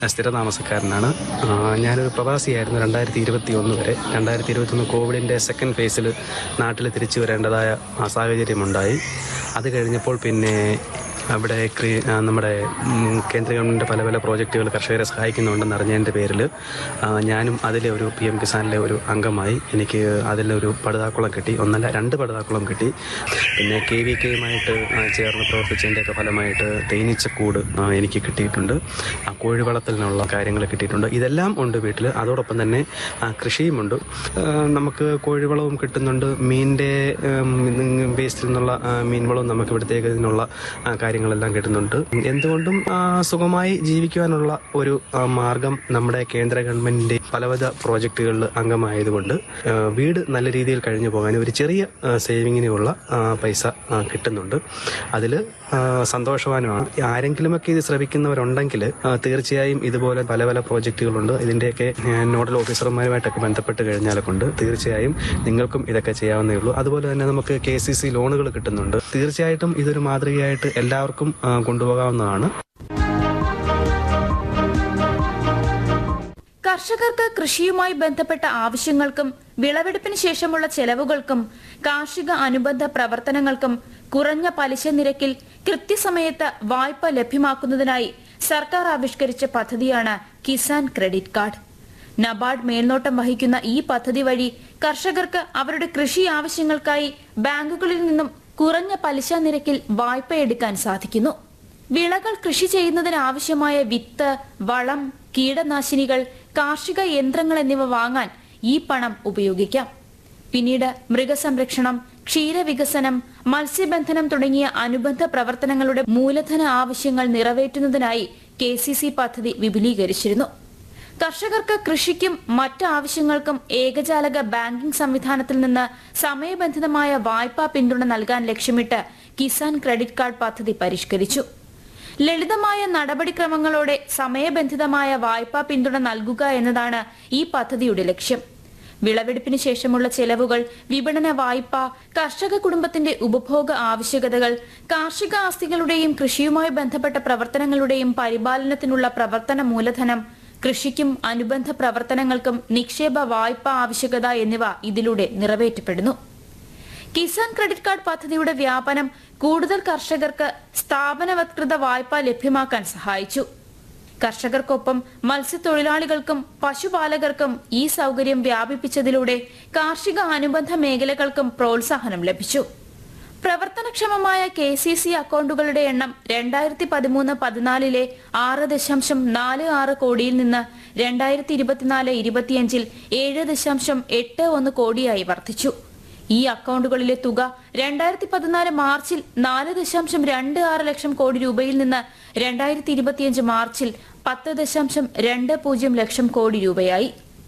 സ്ഥിരതാമസക്കാരനാണ് ആ, ഞാനൊരു പ്രവാസിയായിരുന്നു രണ്ടായിരത്തി ഇരുപത്തി ഒന്ന് വരെ രണ്ടായിരത്തി ഇരുപത്തൊന്ന് കോവിഡിൻ്റെ സെക്കൻഡ് ഫേസിൽ നാട്ടിൽ തിരിച്ചു വരേണ്ടതായ ആ സാഹചര്യമുണ്ടായി അത് കഴിഞ്ഞപ്പോൾ പിന്നെ അവിടെ ക്രി- ആ, നമ്മുടെ ഉം, കേന്ദ്ര ഗവൺമെൻറ് പല പല പ്രോജക്റ്റുകൾ കർഷകരെ സഹായിക്കുന്നുണ്ടെന്ന് അറിഞ്ഞതിൻ്റെ പേരിൽ ആ, ഞാനും അതിലെ ഒരു പി എം കിസാനിലെ ഒരു അംഗമായി എനിക്ക് അതിലൊരു പടുതാക്കുളം കിട്ടി ഒന്നല്ല രണ്ട് പടുതാക്കുളം കിട്ടി പിന്നെ കെ വി കെയുമായിട്ട് ചേർന്ന് പ്രവർത്തിച്ചതിൻ്റെയൊക്കെ ഫലമായിട്ട് തേനീച്ചക്കൂട് ആ, എനിക്ക് കിട്ടിയിട്ടുണ്ട് ആ, കോഴി വളർത്തലിനുള്ള കാര്യങ്ങൾ കിട്ടിയിട്ടുണ്ട് ഇതെല്ലാം ഉണ്ട് വീട്ടിൽ അതോടൊപ്പം തന്നെ ആ, കൃഷിയുമുണ്ട് ആ, നമുക്ക് കോഴിവളവും കിട്ടുന്നുണ്ട് മീനിൻ്റെ വേസ്റ്റിൽ നിന്നുള്ള ആ, മീൻ വളവും നമുക്ക് ഇവിടത്തേക്ക് ഇതിനുള്ള ആ, കാര്യങ്ങളെല്ലാം കിട്ടുന്നുണ്ട് എന്തുകൊണ്ടും ആ, സുഖമായി ജീവിക്കുവാനുള്ള ഒരു ആ, മാർഗം നമ്മുടെ കേന്ദ്ര ഗവൺമെന്റിന്റെ പലവിധ പ്രോജക്റ്റുകളിൽ അംഗമായതുകൊണ്ട് ആ, വീട് നല്ല രീതിയിൽ കഴിഞ്ഞു പോകാൻ ഒരു ചെറിയ ആ, സേവിങ്ങിനുള്ള ആ, പൈസ ആ, കിട്ടുന്നുണ്ട് അതിൽ സന്തോഷവാനുമാണ് ആരെങ്കിലുമൊക്കെ ഇത് ശ്രമിക്കുന്നവരുണ്ടെങ്കിൽ ആ, തീർച്ചയായും ഇതുപോലെ പല പല പ്രോജക്റ്റുകളുണ്ട് ഇതിൻ്റെയൊക്കെ ആ, നോഡൽ ഓഫീസർമാരുമായിട്ടൊക്കെ ബന്ധപ്പെട്ട് കഴിഞ്ഞാൽ കൊണ്ട് തീർച്ചയായും നിങ്ങൾക്കും ഇതൊക്കെ ചെയ്യാവുന്നേ ഉള്ളൂ അതുപോലെ തന്നെ നമുക്ക് കെ സി സി ലോണുകൾ കിട്ടുന്നുണ്ട് തീർച്ചയായിട്ടും ഇതൊരു മാതൃകയായിട്ട് എല്ലാവർക്കും ആ, കൊണ്ടുപോകാവുന്നതാണ് കർഷകർക്ക് കൃഷിയുമായി ബന്ധപ്പെട്ട ആവശ്യങ്ങൾക്കും വിളവെടുപ്പിന് ശേഷമുള്ള ചെലവുകൾക്കും കാർഷിക അനുബന്ധ പ്രവർത്തനങ്ങൾക്കും കുറഞ്ഞ പലിശ നിരക്കിൽ കൃത്യസമയത്ത് വായ്പ ലഭ്യമാക്കുന്നതിനായി സർക്കാർ ആവിഷ്കരിച്ച പദ്ധതിയാണ് കിസാൻ ക്രെഡിറ്റ് കാർഡ് നബാർഡ് മേൽനോട്ടം വഹിക്കുന്ന ഈ പദ്ധതി വഴി കർഷകർക്ക് അവരുടെ കൃഷി ആവശ്യങ്ങൾക്കായി ബാങ്കുകളിൽ നിന്നും കുറഞ്ഞ പലിശ നിരക്കിൽ വായ്പയെടുക്കാൻ സാധിക്കുന്നു വിളകൾ കൃഷി ചെയ്യുന്നതിന് ആവശ്യമായ വിത്ത് വളം കീടനാശിനികൾ കാർഷിക യന്ത്രങ്ങൾ എന്നിവ വാങ്ങാൻ ഈ പണം ഉപയോഗിക്കാം പിന്നീട് മൃഗസംരക്ഷണം ക്ഷീരവികസനം മത്സ്യബന്ധനം തുടങ്ങിയ അനുബന്ധ പ്രവർത്തനങ്ങളുടെ മൂലധന ആവശ്യങ്ങൾ നിറവേറ്റുന്നതിനായി കെ സി സി പദ്ധതി വിപുലീകരിച്ചിരുന്നു കർഷകർക്ക് കൃഷിക്കും മറ്റ് ആവശ്യങ്ങൾക്കും ഏകജാലക ബാങ്കിംഗ് സംവിധാനത്തിൽ നിന്ന് സമയബന്ധിതമായ വായ്പാ പിന്തുണ നൽകാൻ ലക്ഷ്യമിട്ട് കിസാൻ ക്രെഡിറ്റ് കാർഡ് പദ്ധതി പരിഷ്കരിച്ചു ലളിതമായ നടപടിക്രമങ്ങളോടെ സമയബന്ധിതമായ വായ്പാ പിന്തുണ നൽകുക എന്നതാണ് ഈ പദ്ധതിയുടെ ലക്ഷ്യം വിളവെടുപ്പിന് ശേഷമുള്ള ചെലവുകൾ വിപണന വായ്പ കർഷക കുടുംബത്തിന്റെ ഉപഭോഗ ആവശ്യകതകൾ കാർഷിക ആസ്തികളുടെയും കൃഷിയുമായി ബന്ധപ്പെട്ട പ്രവർത്തനങ്ങളുടെയും പരിപാലനത്തിനുള്ള പ്രവർത്തന മൂലധനം കൃഷിക്കും അനുബന്ധ പ്രവർത്തനങ്ങൾക്കും നിക്ഷേപ വായ്പ ആവശ്യകത എന്നിവ ഇതിലൂടെ നിറവേറ്റപ്പെടുന്നു കിസാൻ ക്രെഡിറ്റ് കാർഡ് പദ്ധതിയുടെ വ്യാപനം കൂടുതൽ കർഷകർക്ക് സ്ഥാപനവത്കൃത വായ്പ ലഭ്യമാക്കാൻ സഹായിച്ചു കർഷകർക്കൊപ്പം മത്സ്യത്തൊഴിലാളികൾക്കും പശുപാലകർക്കും ഈ സൗകര്യം വ്യാപിപ്പിച്ചതിലൂടെ കാർഷിക അനുബന്ധ മേഖലകൾക്കും പ്രോത്സാഹനം ലഭിച്ചു പ്രവർത്തനക്ഷമമായ കെ സി സി അക്കൗണ്ടുകളുടെ എണ്ണം രണ്ടായിരത്തി പതിമൂന്ന് പതിനാലിലെ ആറ് ദശാംശം നാല് ആറ് കോടിയിൽ നിന്ന് രണ്ടായിരത്തി ഇരുപത്തിനാല് ഇരുപത്തിയഞ്ചിൽ ഏഴ് ദശാംശം എട്ട് ഒന്ന് കോടിയായി വർദ്ധിച്ചു ഈ അക്കൗണ്ടുകളിലെ തുക രണ്ടായിരത്തി പതിനാല് മാർച്ചിൽ നാല് ദശാംശം രണ്ട് ആറ് ലക്ഷം കോടി രൂപയിൽ നിന്ന് രണ്ടായിരത്തി ഇരുപത്തിയഞ്ച് മാർച്ചിൽ പത്ത് ദശാംശം രണ്ട് പൂജ്യം ലക്ഷം കോടി രൂപയായി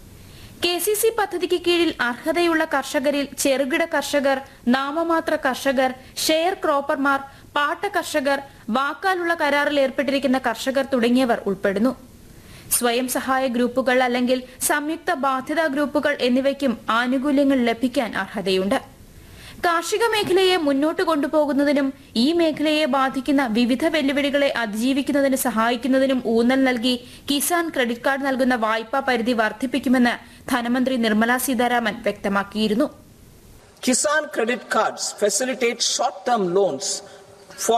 കെ സി സി പദ്ധതിക്ക് കീഴിൽ അർഹതയുള്ള കർഷകരിൽ ചെറുകിട കർഷകർ നാമമാത്ര കർഷകർ ഷെയർ ക്രോപ്പർമാർ പാട്ട കർഷകർ വാക്കാലുള്ള കരാറിൽ ഏർപ്പെട്ടിരിക്കുന്ന കർഷകർ തുടങ്ങിയവർ ഉൾപ്പെടുന്നു സ്വയം സഹായ ഗ്രൂപ്പുകൾ അല്ലെങ്കിൽ സംയുക്ത ബാധ്യതാ ഗ്രൂപ്പുകൾ എന്നിവയ്ക്കും ആനുകൂല്യങ്ങൾ ലഭിക്കാൻ അർഹതയുണ്ട് കാർഷിക മേഖലയെ മുന്നോട്ട് കൊണ്ടുപോകുന്നതിനും ഈ മേഖലയെ ബാധിക്കുന്ന വിവിധ വെല്ലുവിളികളെ അതിജീവിക്കുന്നതിന് സഹായിക്കുന്നതിനും ഊന്നൽ നൽകി കിസാൻ ക്രെഡിറ്റ് കാർഡ് നൽകുന്ന വായ്പാ പരിധി വർദ്ധിപ്പിക്കുമെന്ന് ധനമന്ത്രി നിർമ്മല സീതാരാമൻ വ്യക്തമാക്കിയിരുന്നു Kisan credit cards facilitate short-term loans for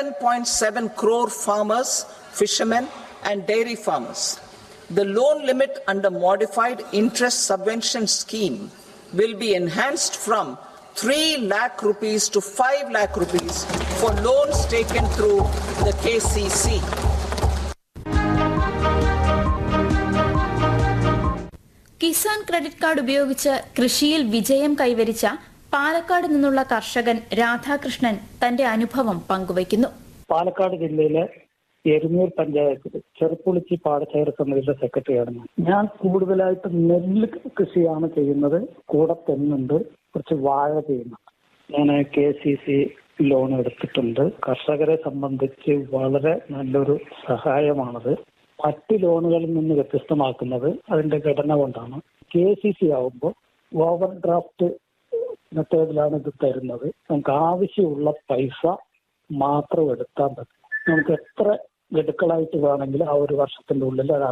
7.7 crore farmers, fishermen and dairy farmers. The loan limit under modified interest subvention scheme will be enhanced from 3 lakh rupees to 5 lakh rupees for loans taken through the KCC. Kisan credit card ഉപയോഗിച്ച് കൃഷിയിൽ വിജയം കൈവരിച്ച പാലക്കാട് നിന്നുള്ള കർഷകൻ രാധാകൃഷ്ണൻ തന്റെ അനുഭവം പങ്കുവയ്ക്കുന്നു പാലക്കാട് ജില്ലയിലെ എരുന്നൂർ പഞ്ചായത്തിൽ ചെറുപ്പുളിച്ചി പാടശേഖര സമിതിയുടെ സെക്രട്ടറിയാണ് ഞാൻ ഞാൻ കൂടുതലായിട്ട് നെല്ല് കൃഷിയാണ് ചെയ്യുന്നത് കൂടെ തെങ്ങുണ്ട് കുറച്ച് വാഴ ചെയ്യുന്നുണ്ട് ഞാൻ കെ സി സി ലോൺ എടുത്തിട്ടുണ്ട് കർഷകരെ സംബന്ധിച്ച് വളരെ നല്ലൊരു സഹായമാണത് മറ്റ് ലോണുകളിൽ നിന്ന് വ്യത്യസ്തമാക്കുന്നത് അതിന്റെ ഘടന കൊണ്ടാണ് കെ സി സി ആവുമ്പോൾ ഓവർ ഡ്രാഫ്റ്റ് മെത്തേഡിലാണ് ഇത് തരുന്നത് നമുക്ക് ആവശ്യമുള്ള പൈസ മാത്രം എടുത്താൽ മതി നമുക്ക് എത്ര ഗഡുക്കളായിട്ട് വേണമെങ്കിൽ ആ ഒരു വർഷത്തിന്റെ ഉള്ളിൽ അത്